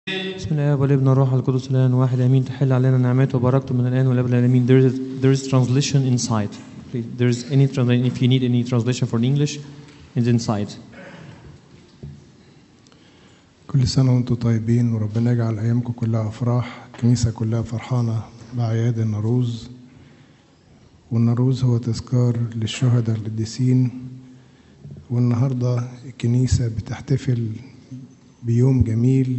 بسم الله والابن والروح القدس الان واحد امين تحل علينا نعمته وبركته من الان والابد الامين there is there is translation inside Please, there is any translation if you need any translation for English it's inside كل سنة وانتم طيبين وربنا يجعل أيامكم كلها أفراح الكنيسة كلها فرحانة بأعياد النوروز والنوروز هو تذكار للشهداء القديسين والنهاردة الكنيسة بتحتفل بيوم جميل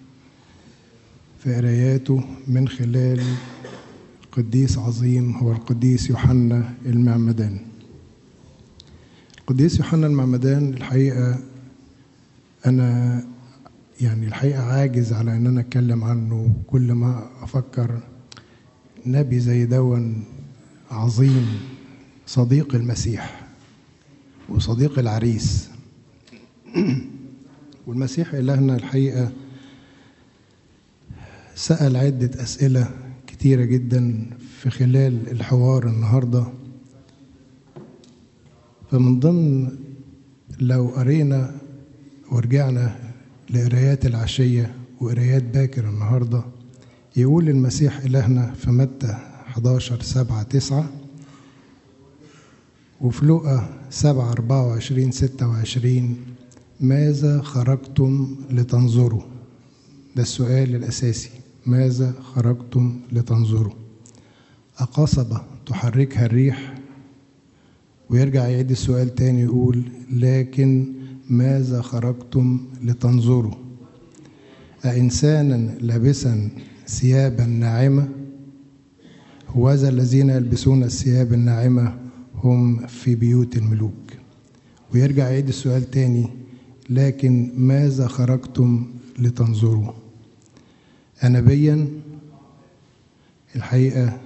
في قراياته من خلال قديس عظيم هو القديس يوحنا المعمدان القديس يوحنا المعمدان الحقيقة أنا يعني الحقيقة عاجز على إن أنا أتكلم عنه كل ما أفكر نبي زي دون عظيم صديق المسيح وصديق العريس والمسيح إلهنا الحقيقة سأل عدة أسئلة كتيرة جدا في خلال الحوار النهاردة فمن ضمن لو قرينا ورجعنا لقرايات العشية وقرايات باكر النهاردة يقول المسيح إلهنا في متى 11 7 9 وفي لقا 7 24 26 ماذا خرجتم لتنظروا ده السؤال الأساسي ماذا خرجتم لتنظروا أقصبة تحركها الريح ويرجع يعيد السؤال تاني يقول لكن ماذا خرجتم لتنظروا أإنسانا لابسا ثيابا ناعمة هوذا الذين يلبسون الثياب الناعمة هم في بيوت الملوك ويرجع يعيد السؤال تاني لكن ماذا خرجتم لتنظروا أنبيا الحقيقة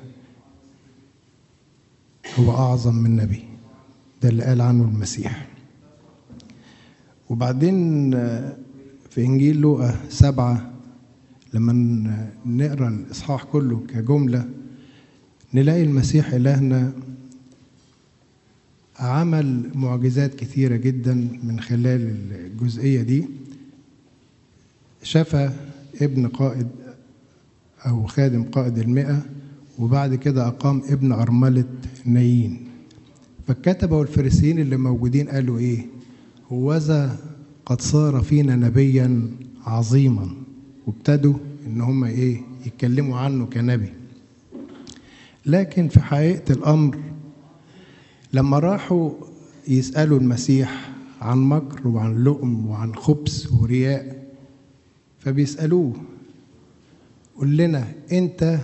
هو أعظم من نبي ده اللي قال عنه المسيح وبعدين في إنجيل لوقا سبعة لما نقرا الإصحاح كله كجملة نلاقي المسيح إلهنا عمل معجزات كثيرة جدا من خلال الجزئية دي شفى ابن قائد أو خادم قائد المئة وبعد كده أقام ابن أرملة نايين فالكتبة والفريسيين اللي موجودين قالوا إيه هوذا قد صار فينا نبيا عظيما وابتدوا ان هم ايه يتكلموا عنه كنبي لكن في حقيقه الامر لما راحوا يسالوا المسيح عن مكر وعن لؤم وعن خبث ورياء فبيسالوه قل لنا انت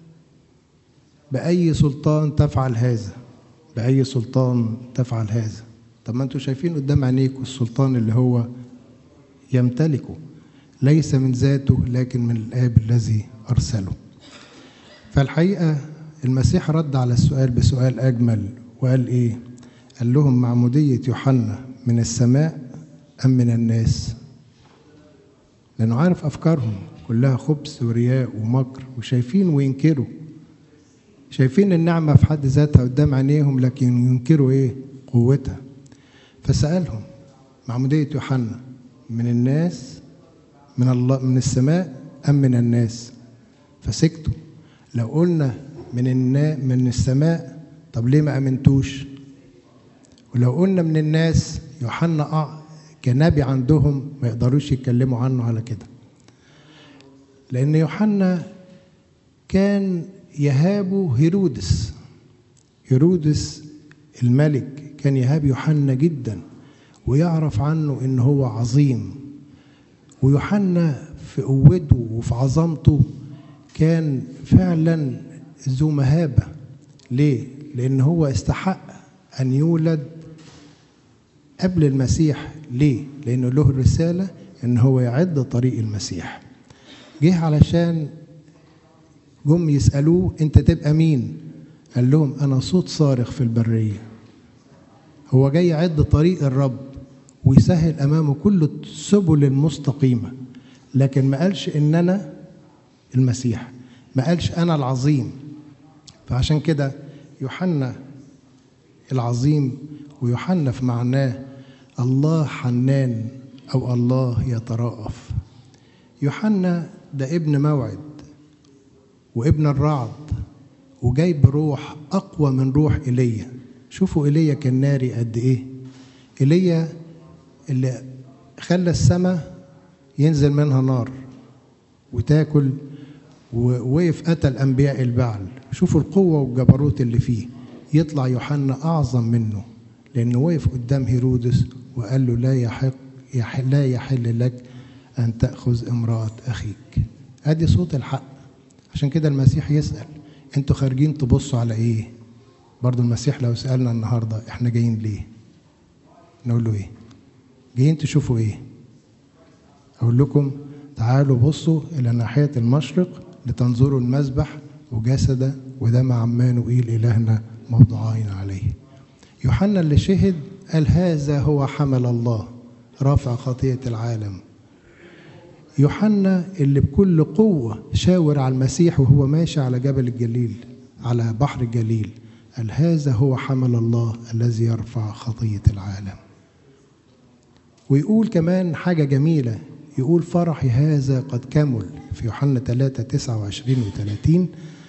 باي سلطان تفعل هذا باي سلطان تفعل هذا طب ما انتوا شايفين قدام عينيكم السلطان اللي هو يمتلكه ليس من ذاته لكن من الآب الذي أرسله فالحقيقة المسيح رد على السؤال بسؤال أجمل وقال إيه قال لهم معمودية يوحنا من السماء أم من الناس لأنه عارف أفكارهم كلها خبث ورياء ومكر وشايفين وينكروا شايفين النعمة في حد ذاتها قدام عينيهم لكن ينكروا إيه قوتها فسألهم معمودية يوحنا من الناس من الله من السماء أم من الناس فسكتوا لو قلنا من النا من السماء طب ليه ما أمنتوش ولو قلنا من الناس يوحنا كنبي عندهم ما يقدروش يتكلموا عنه على كده لأن يوحنا كان يهابه هيرودس هيرودس الملك كان يهاب يوحنا جدا ويعرف عنه ان هو عظيم ويوحنا في قوته وفي عظمته كان فعلا ذو مهابه ليه لان هو استحق ان يولد قبل المسيح ليه لانه له الرساله ان هو يعد طريق المسيح جه علشان جم يسالوه انت تبقى مين قال لهم انا صوت صارخ في البريه هو جاي يعد طريق الرب ويسهل امامه كل السبل المستقيمه لكن ما قالش ان انا المسيح ما قالش انا العظيم فعشان كده يوحنا العظيم ويوحنا في معناه الله حنان او الله يتراءف يوحنا ده ابن موعد وابن الرعد وجاي بروح اقوى من روح ايليا شوفوا ايليا كان ناري قد ايه ايليا اللي خلى السماء ينزل منها نار وتاكل ووقف قتل انبياء البعل شوفوا القوه والجبروت اللي فيه يطلع يوحنا اعظم منه لانه وقف قدام هيرودس وقال له لا يحق يحل لا يحل لك ان تاخذ امراه اخيك ادي صوت الحق عشان كده المسيح يسال انتوا خارجين تبصوا على ايه برضو المسيح لو سالنا النهارده احنا جايين ليه نقول له ايه جايين تشوفوا ايه اقول لكم تعالوا بصوا الى ناحيه المشرق لتنظروا المذبح وجسد ودم عمانوئيل الهنا موضوعين عليه يوحنا اللي شهد قال هذا هو حمل الله رافع خطيه العالم يوحنا اللي بكل قوه شاور على المسيح وهو ماشي على جبل الجليل على بحر الجليل قال هذا هو حمل الله الذي يرفع خطيه العالم ويقول كمان حاجه جميله يقول فرحي هذا قد كمل في يوحنا 3 29 و 30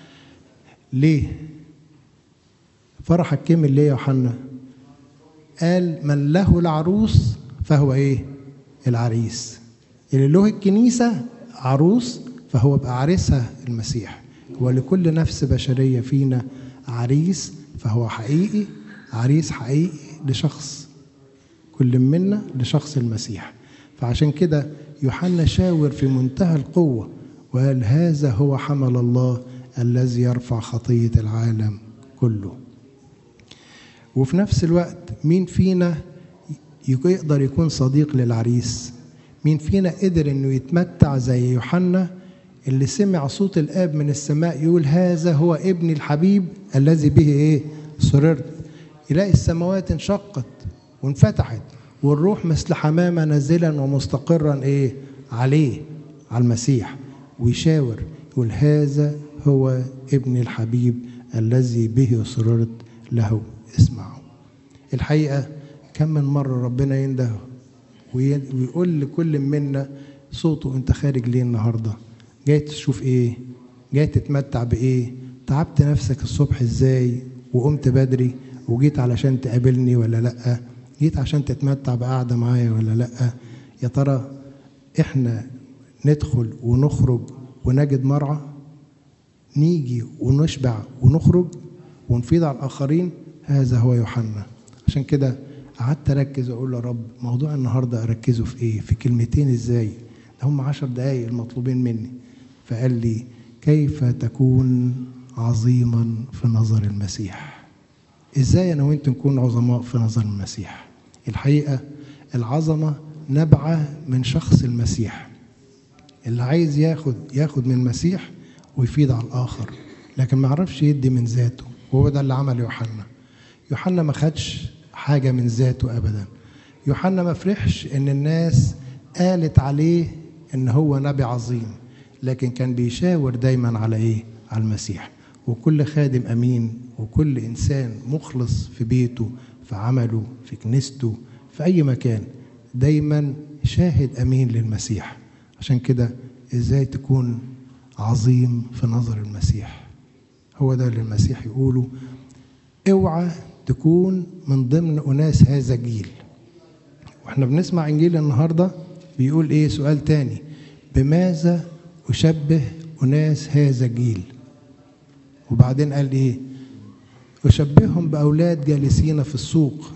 ليه؟ فرحك كمل ليه يا يوحنا؟ قال من له العروس فهو ايه؟ العريس اللي له الكنيسة عروس فهو بقى عريسها المسيح ولكل نفس بشرية فينا عريس فهو حقيقي عريس حقيقي لشخص كل منا لشخص المسيح فعشان كده يوحنا شاور في منتهى القوة وقال هذا هو حمل الله الذي يرفع خطية العالم كله وفي نفس الوقت مين فينا يقدر يكون صديق للعريس مين فينا قدر انه يتمتع زي يوحنا اللي سمع صوت الاب من السماء يقول هذا هو ابني الحبيب الذي به ايه سررت يلاقي السماوات انشقت وانفتحت والروح مثل حمامه نازلا ومستقرا ايه عليه على المسيح ويشاور يقول هذا هو ابن الحبيب الذي به سررت له اسمعوا الحقيقه كم من مره ربنا ينده ويقول لكل منا صوته انت خارج ليه النهارده جاي تشوف ايه جاي تتمتع بايه تعبت نفسك الصبح ازاي وقمت بدري وجيت علشان تقابلني ولا لا جيت عشان تتمتع بقعدة معايا ولا لا يا ترى احنا ندخل ونخرج ونجد مرعى نيجي ونشبع ونخرج ونفيض على الآخرين هذا هو يوحنا عشان كده قعدت أركز وأقول يا رب موضوع النهاردة أركزه في إيه في كلمتين إزاي ده هم عشر دقايق المطلوبين مني فقال لي كيف تكون عظيما في نظر المسيح ازاي انا وانت نكون عظماء في نظر المسيح الحقيقه العظمه نبعه من شخص المسيح اللي عايز ياخد ياخد من المسيح ويفيد على الاخر لكن ما عرفش يدي من ذاته وهو ده اللي عمل يوحنا يوحنا ما خدش حاجه من ذاته ابدا يوحنا ما فرحش ان الناس قالت عليه ان هو نبي عظيم لكن كان بيشاور دايما على ايه على المسيح وكل خادم امين وكل انسان مخلص في بيته في عمله في كنيسته في اي مكان دايما شاهد امين للمسيح عشان كده ازاي تكون عظيم في نظر المسيح هو ده اللي المسيح يقوله اوعى تكون من ضمن اناس هذا الجيل واحنا بنسمع انجيل النهارده بيقول ايه سؤال تاني بماذا اشبه اناس هذا الجيل وبعدين قال ايه أشبههم بأولاد جالسين في السوق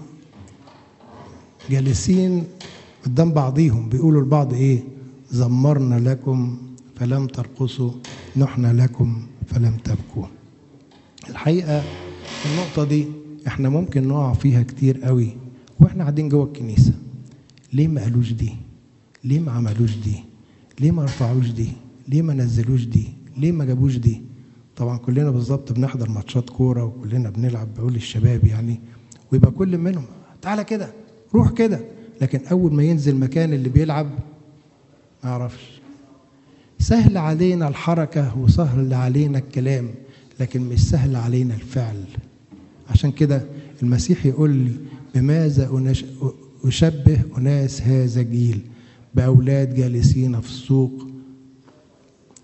جالسين قدام بعضيهم بيقولوا لبعض إيه زمرنا لكم فلم ترقصوا نحنا لكم فلم تبكوا الحقيقة النقطة دي احنا ممكن نقع فيها كتير قوي واحنا قاعدين جوه الكنيسة ليه ما قالوش دي ليه ما عملوش دي ليه ما رفعوش دي ليه ما نزلوش دي ليه ما جابوش دي طبعا كلنا بالظبط بنحضر ماتشات كوره وكلنا بنلعب بقول للشباب يعني ويبقى كل منهم تعالى كده روح كده لكن اول ما ينزل مكان اللي بيلعب ما يعرفش سهل علينا الحركه وسهل علينا الكلام لكن مش سهل علينا الفعل عشان كده المسيح يقول لي بماذا أشبه أناس هذا الجيل بأولاد جالسين في السوق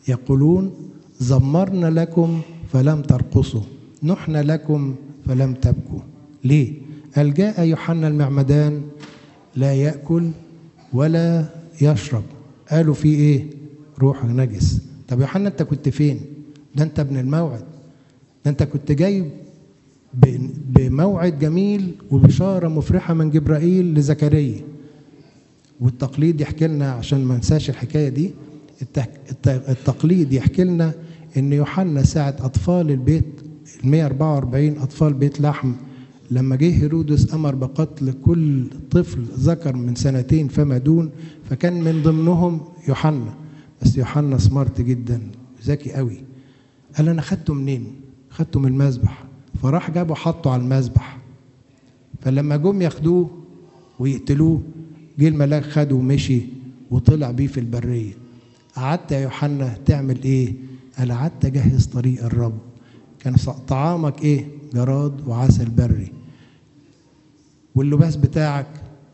يقولون زمرنا لكم فلم ترقصوا نحن لكم فلم تبكوا ليه قال جاء يوحنا المعمدان لا يأكل ولا يشرب قالوا في ايه روح نجس طب يوحنا انت كنت فين ده انت ابن الموعد ده انت كنت جاي بموعد جميل وبشارة مفرحة من جبرائيل لزكريا والتقليد يحكي لنا عشان ما ننساش الحكاية دي التقليد يحكي لنا ان يوحنا ساعة اطفال البيت ال 144 اطفال بيت لحم لما جه هيرودس امر بقتل كل طفل ذكر من سنتين فما دون فكان من ضمنهم يوحنا بس يوحنا سمارت جدا ذكي قوي قال انا خدته منين خدته من المذبح فراح جابه حطه على المذبح فلما جم ياخدوه ويقتلوه جه الملاك خده ومشي وطلع بيه في البريه قعدت يا يوحنا تعمل ايه قال قعدت اجهز طريق الرب كان طعامك ايه جراد وعسل بري واللباس بتاعك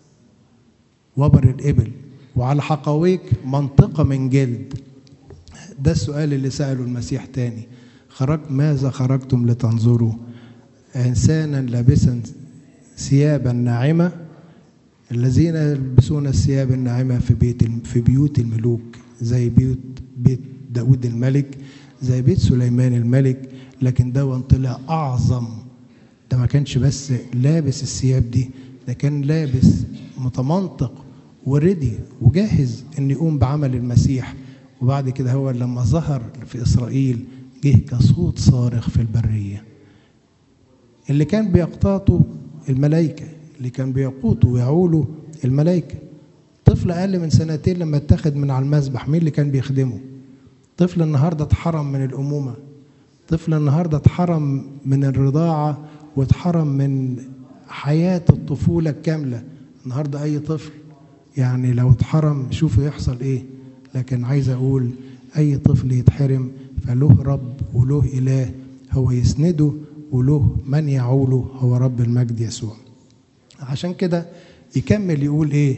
وبر الإبل وعلى حقويك منطقة من جلد ده السؤال اللي سأله المسيح تاني خرج ماذا خرجتم لتنظروا إنسانا لابسا ثيابا ناعمة الذين يلبسون الثياب الناعمة في بيت في بيوت الملوك زي بيوت بيت داود الملك زي بيت سليمان الملك لكن ده طلع أعظم ده ما كانش بس لابس الثياب دي ده كان لابس متمنطق وريدي وجاهز ان يقوم بعمل المسيح وبعد كده هو لما ظهر في اسرائيل جه كصوت صارخ في البريه اللي كان بيقتاطه الملائكه اللي كان بيقوته ويعوله الملائكه طفل اقل من سنتين لما اتخذ من على المذبح مين اللي كان بيخدمه طفل النهارده اتحرم من الامومه طفل النهارده اتحرم من الرضاعه واتحرم من حياة الطفولة الكاملة النهاردة أي طفل يعني لو اتحرم شوفوا يحصل إيه لكن عايز أقول أي طفل يتحرم فله رب وله إله هو يسنده وله من يعوله هو رب المجد يسوع عشان كده يكمل يقول إيه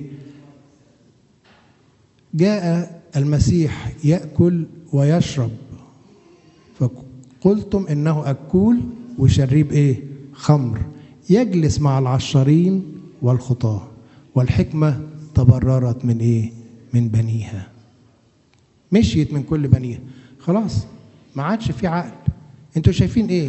جاء المسيح يأكل ويشرب فقلتم إنه أكول وشريب إيه خمر يجلس مع العشارين والخطاة والحكمة تبررت من إيه؟ من بنيها مشيت من كل بنيها خلاص ما عادش في عقل انتوا شايفين ايه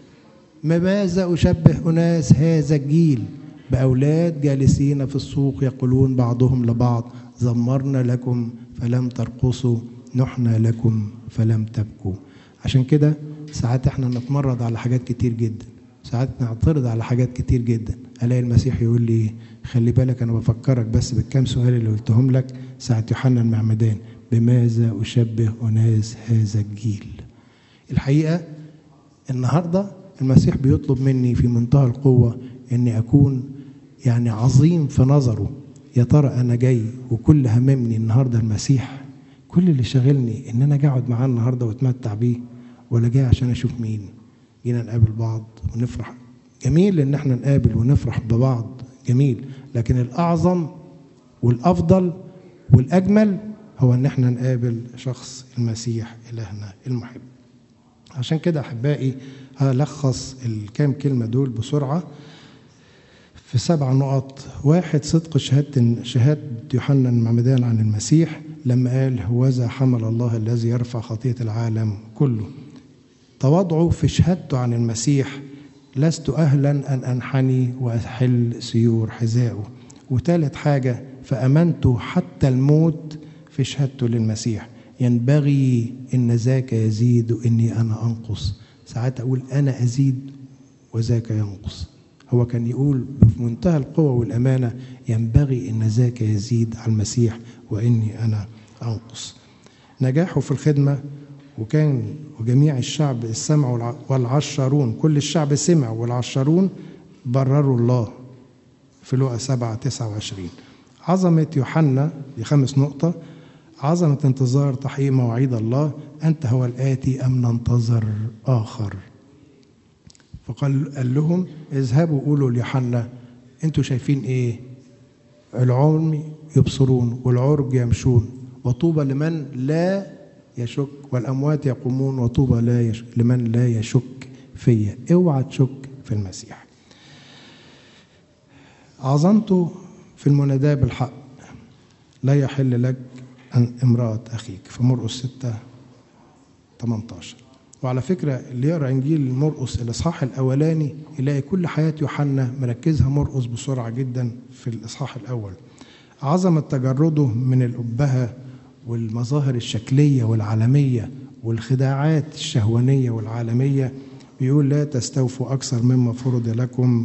ماذا أشبه أناس هذا الجيل بأولاد جالسين في السوق يقولون بعضهم لبعض زمرنا لكم فلم ترقصوا نحنا لكم فلم تبكوا عشان كده ساعات احنا نتمرد على حاجات كتير جدا ساعات نعترض على حاجات كتير جدا الاقي المسيح يقول لي خلي بالك انا بفكرك بس بالكام سؤال اللي قلتهم لك ساعه يوحنا المعمدان بماذا اشبه اناس هذا الجيل الحقيقه النهارده المسيح بيطلب مني في منتهى القوه اني اكون يعني عظيم في نظره يا ترى انا جاي وكل هممني النهارده المسيح كل اللي شاغلني ان انا اقعد معاه النهارده واتمتع بيه ولا جاي عشان اشوف مين جينا نقابل بعض ونفرح جميل ان احنا نقابل ونفرح ببعض جميل لكن الاعظم والافضل والاجمل هو ان احنا نقابل شخص المسيح الهنا المحب عشان كده احبائي هلخص الكام كلمه دول بسرعه في سبع نقط واحد صدق شهادة شهادة يوحنا المعمدان عن المسيح لما قال هوذا حمل الله الذي يرفع خطية العالم كله تواضعه في شهادته عن المسيح لست أهلا أن أنحني وأحل سيور حذائه وثالث حاجة فأمنت حتى الموت في شهادته للمسيح ينبغي إن ذاك يزيد وإني أنا أنقص ساعات أقول أنا أزيد وذاك ينقص هو كان يقول بمنتهى القوة والأمانة ينبغي إن ذاك يزيد على المسيح وإني أنا أنقص نجاحه في الخدمة وكان وجميع الشعب السمع والعشرون كل الشعب سمع والعشرون برروا الله في لقا 7 29 عظمة يوحنا دي خامس نقطة عظمة انتظار تحقيق مواعيد الله أنت هو الآتي أم ننتظر آخر فقال قال لهم اذهبوا قولوا ليوحنا انتوا شايفين ايه العمي يبصرون والعرج يمشون وطوبى لمن لا يشك والأموات يقومون وطوبى لا يش... لمن لا يشك فيا اوعى تشك في المسيح عظمته في المناداة بالحق لا يحل لك أن امرأة أخيك في مرقس 6 18 وعلى فكرة اللي يقرأ إنجيل مرقس الإصحاح الأولاني يلاقي كل حياة يوحنا مركزها مرقس بسرعة جدا في الإصحاح الأول عظمة تجرده من الأبهة والمظاهر الشكلية والعالمية والخداعات الشهوانية والعالمية بيقول لا تستوفوا أكثر مما فرض لكم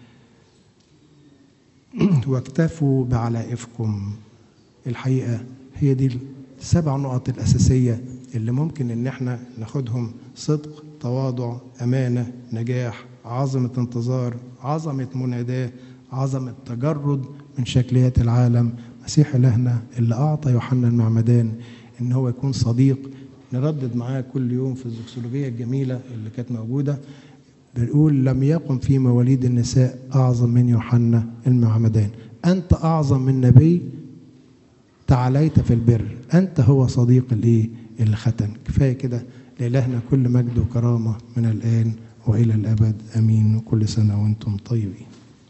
واكتفوا بعلائفكم الحقيقة هي دي السبع نقط الأساسية اللي ممكن إن احنا ناخدهم صدق تواضع أمانة نجاح عظمة انتظار عظمة مناداة عظمة تجرد من شكليات العالم مسيح إلهنا اللي أعطى يوحنا المعمدان إن هو يكون صديق نردد معاه كل يوم في الزوكسولوجية الجميلة اللي كانت موجودة بنقول لم يقم في مواليد النساء أعظم من يوحنا المعمدان أنت أعظم من نبي تعاليت في البر أنت هو صديق الإيه اللي ختن كفاية كده لإلهنا كل مجد وكرامة من الآن وإلى الأبد أمين وكل سنة وأنتم طيبين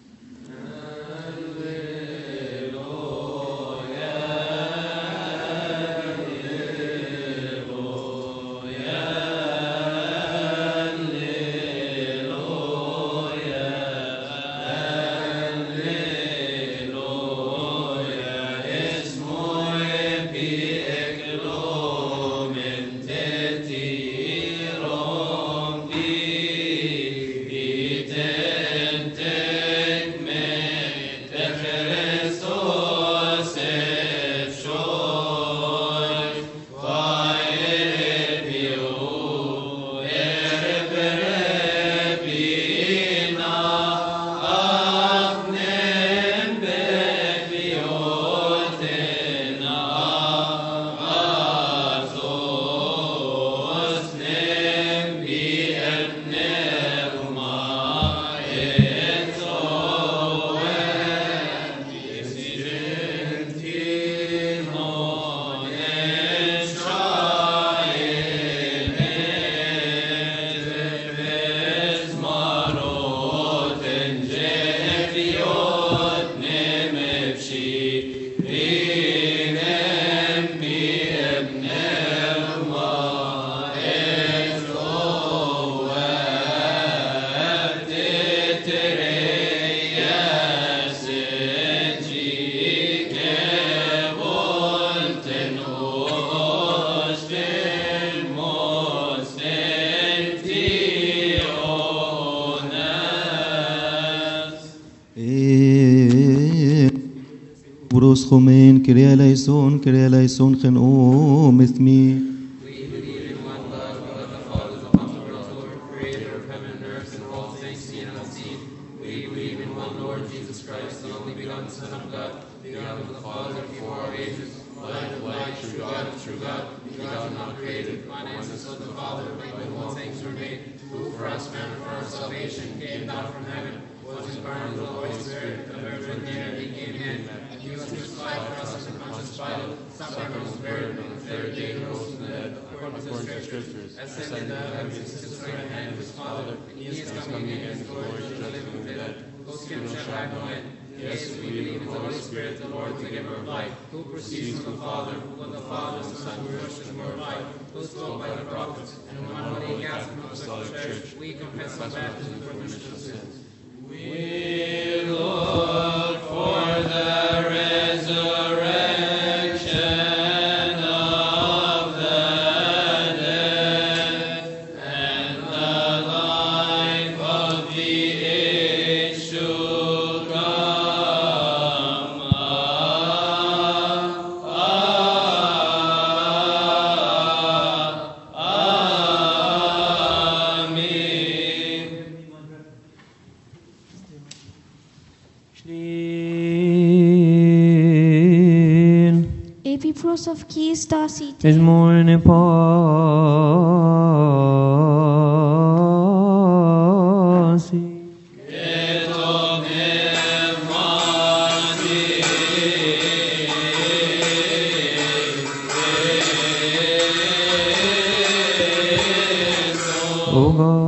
بروس خومين كريا ليسون كريا ليسون خنقوم مثمي Epipros of Keys Dacite. is more in pasi. O God.